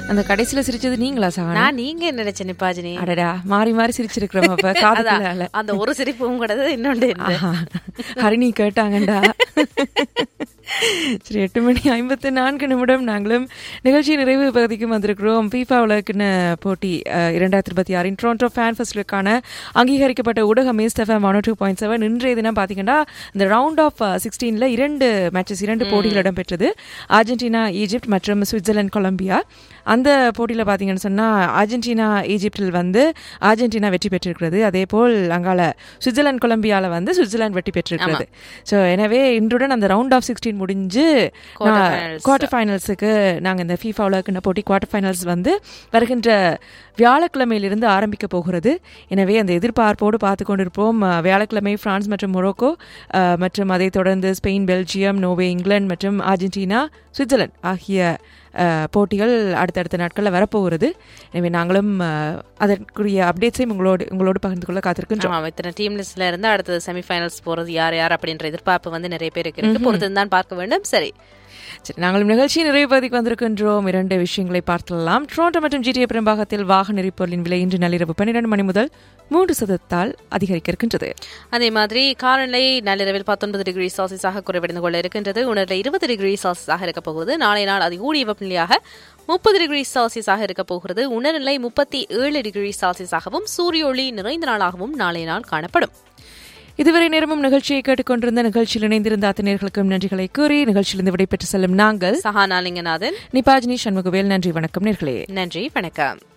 அந்த கடைசியில சிரிச்சது நீங்களா சஹானா நான் நீங்க என்ன நினைச்ச நிப்பாஜினி அடடா மாறி மாறி சிரிச்சிருக்கிறோம் அப்ப காதுக்குள்ள அதான், அந்த ஒரு சிரிப்பு உங்களது இன்னொன்று என்ன? ஆஹா. ஹரிணி கேட்டாங்கண்டா சரி எட்டு மணி ஐம்பத்தி நான்கு நிமிடம் நாங்களும் நிகழ்ச்சி நிறைவு பகுதிக்கு வந்திருக்கிறோம் ஃபீஃபா உலகின போட்டி அஹ், இரண்டாயிரத்தி இருபத்தி ஆறின் டொரண்டோ ஃபேன் ஃபெஸ்டிவலுக்கான அங்கீகரிக்கப்பட்ட ஊடகம் FM one two point seven இன்றைய தினம் பார்த்தீங்கன்னா இந்த ரவுண்ட் ஆஃப் சிக்ஸ்டீனில் இரண்டு மேட்சஸ் இரண்டு போட்டிகள் இடம்பெற்றது அர்ஜென்டினா ஈஜிப்ட் மற்றும் சுவிட்சர்லாந்து கொலம்பியா அந்த போட்டியில் பார்த்தீங்கன்னு சொன்னால் அர்ஜென்டினா ஈஜிப்டில் வந்து அர்ஜென்டினா வெற்றி பெற்றிருக்கிறது அதே போல் அங்கால சுவிட்சர்லாந்து கொலம்பியாவில் வந்து சுவிட்சர்லாந்து வெற்றி பெற்றிருக்கிறது ஸோ எனவே இன்றுடன் அந்த ரவுண்ட் ஆஃப் சிக்ஸ்டீன் முடிஞ்சு Quarter finals. குவார்டர் ஃபைனல்ஸுக்கு நாங்கள் இந்த ஃபீஃபா உலகின போட்டி குவார்டர் ஃபைனல்ஸ் வந்து வருகின்ற வியாழக்கிழமையிலிருந்து ஆரம்பிக்க போகிறது எனவே அந்த எதிர்பார்ப்போடு பார்த்து கொண்டிருப்போம் அஹ், வியாழக்கிழமை பிரான்ஸ் மற்றும் மொரோக்கோ அஹ், மற்றும் அதைத் தொடர்ந்து ஸ்பெயின் பெல்ஜியம் நோவே இங்கிலாந்து மற்றும் அர்ஜென்டினா சுவிட்சர்லாந்து ஆகிய அஹ், போட்டிகள் அடுத்தடுத்த நாட்களில் வரப்போகிறது எனவே நாங்களும் அஹ், அதற்குரிய அப்டேட்ஸையும் உங்களோடு உங்களோடு பகிர்ந்து கொள்ள காத்திருக்கின்றோம் ஆமா இத்தனை டீம் லிஸ்ட்ல இருந்து அடுத்தது செமிஃபைனல்ஸ் போறது யார் யார் அப்படின்ற எதிர்பார்ப்பு வந்து நிறைய பேருக்கு இருக்கு பொறுத்து தான் பார்க்க வேண்டும் சரி சரி நாங்களும் நிகழ்ச்சி நிறைவு பகுதிக்கு வந்திருக்கின்றோம் இரண்டு விஷயங்களை பார்க்கலாம் டொரண்டோ மற்றும் ஜிடிஏ பெரும்பாகத்தில் வாகன எரிபொருளின் விலை இன்று நள்ளிரவு பன்னிரண்டு மணி முதல் மூன்று சதத்தால் அதிகரிக்க இருக்கின்றது அதே மாதிரி காலநிலை நள்ளிரவில் பத்தொன்பது டிகிரி செல்சியஸாக குறைவடைந்து கொள்ள இருக்கின்றது உணர்ல இருபது டிகிரி செல்சியஸாக இருக்க போகுது நாளை நாள் அதி கூடிய வெப்பநிலையாக முப்பது டிகிரி செல்சியஸாக இருக்க போகிறது உணர்நிலை முப்பத்தி ஏழு டிகிரி செல்சியஸாகவும் சூரிய ஒளி நிறைந்த நாளாகவும் நாளை நாள் காணப்படும் இதுவரை நேரமும் நிகழ்ச்சியை கேட்டுக்கொண்டிருந்த நிகழ்ச்சியில் இணைந்திருந்த அத்தனையர்களுக்கும் நன்றிகளை கூறி நிகழ்ச்சியிலிருந்து விடைபெற்று செல்லும் நாங்கள் சஹானா லிங்கநாதன் நிபாஜினி சண்முகவேல் நன்றி வணக்கம் நேர்களே நன்றி வணக்கம்